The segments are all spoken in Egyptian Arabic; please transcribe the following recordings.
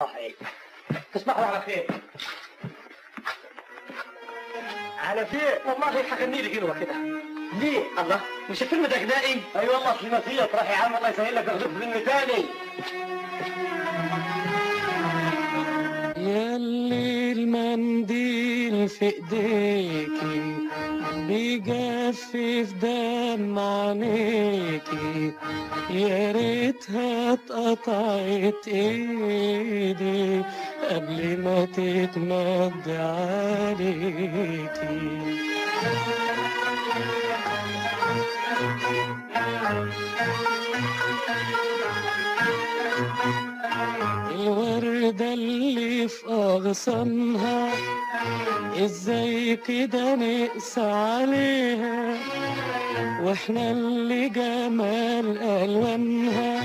صحيح تصبحوا على خير على خير والله حغني لك قلوة كده ليه؟ الله مش الفيلم ده غنائي؟ اي والله سيناتية تروح يا عم الله يسهل لك اخذ فيلم تاني ياللي المنديل في ايديكي بيجفف دم عينيكي يا ريتها اتقطعت ايدي قبل ما تتمد عليكي الوردة اللي في أغصانها ازاي كده نقسى عليها واحنا اللي جمال ألوانها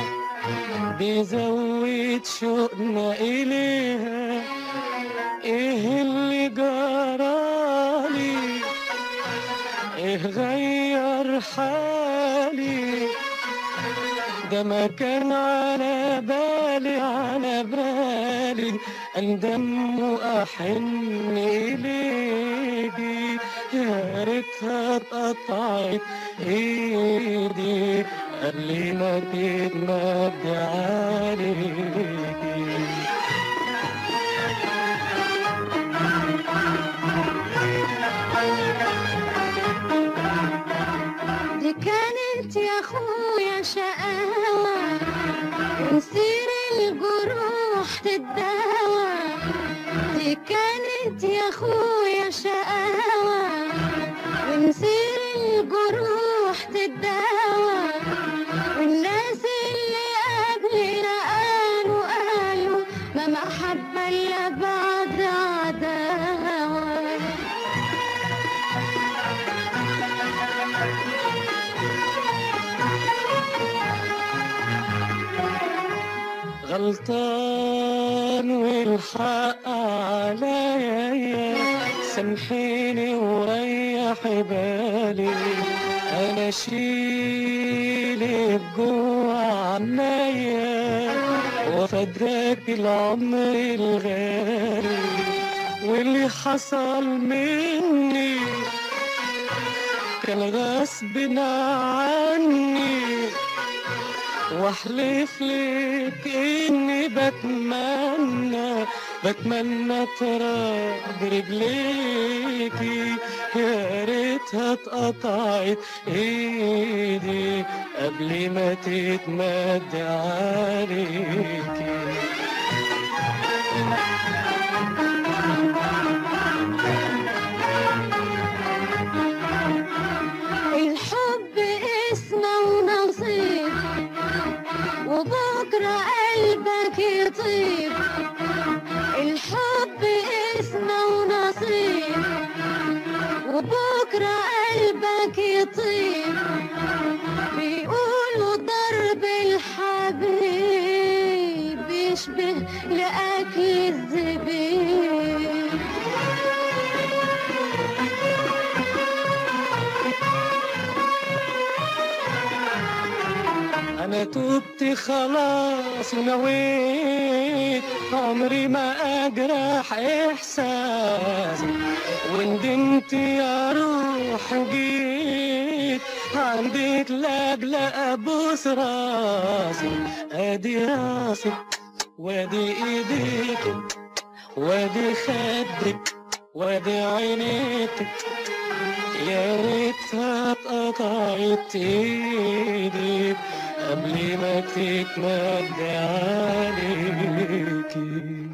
بيزود شوقنا إليها ايه اللي جرالي ايه غير حالي ده ما كان على بالي على بالي اندم واحن اليكي يا ريتها اتقطعت ايدي قبل ما تتمد عليكي دي كانت يا اخويا شقاوة ونسير الجروح تتداوى دي كانت يا اخويا شقاوة ونسير الجروح تتداوى والناس اللي قبلنا قالوا قالوا ما محبة الا بعد عداوة غلطان والحق عليا سامحيني وريح بالي انا شيلك جوا عنايا وفداك العمر الغالي واللي حصل مني كان غصب عني واحلف لك اني بتمنى بتمنى ترى برجليكي يا ريتها اتقطعت ايدي قبل ما تتمد عليكي الحب اسمه ونصيب وبكرة قلبك يطيب الحب اسمه ونصيب وبكرة قلبك يطيب بيقولوا ضرب الحبيب يشبه لأكل الزبيب انا تبت خلاص ونويت عمري ما اجرح احساسي وندمت يا روح جيت عندك لاجل ابوس راسي ادي راسك وادي ايديك وادي خدك وادي عينيك يا ريتها اتقطعت ايدي قبل ما تتمد عليكي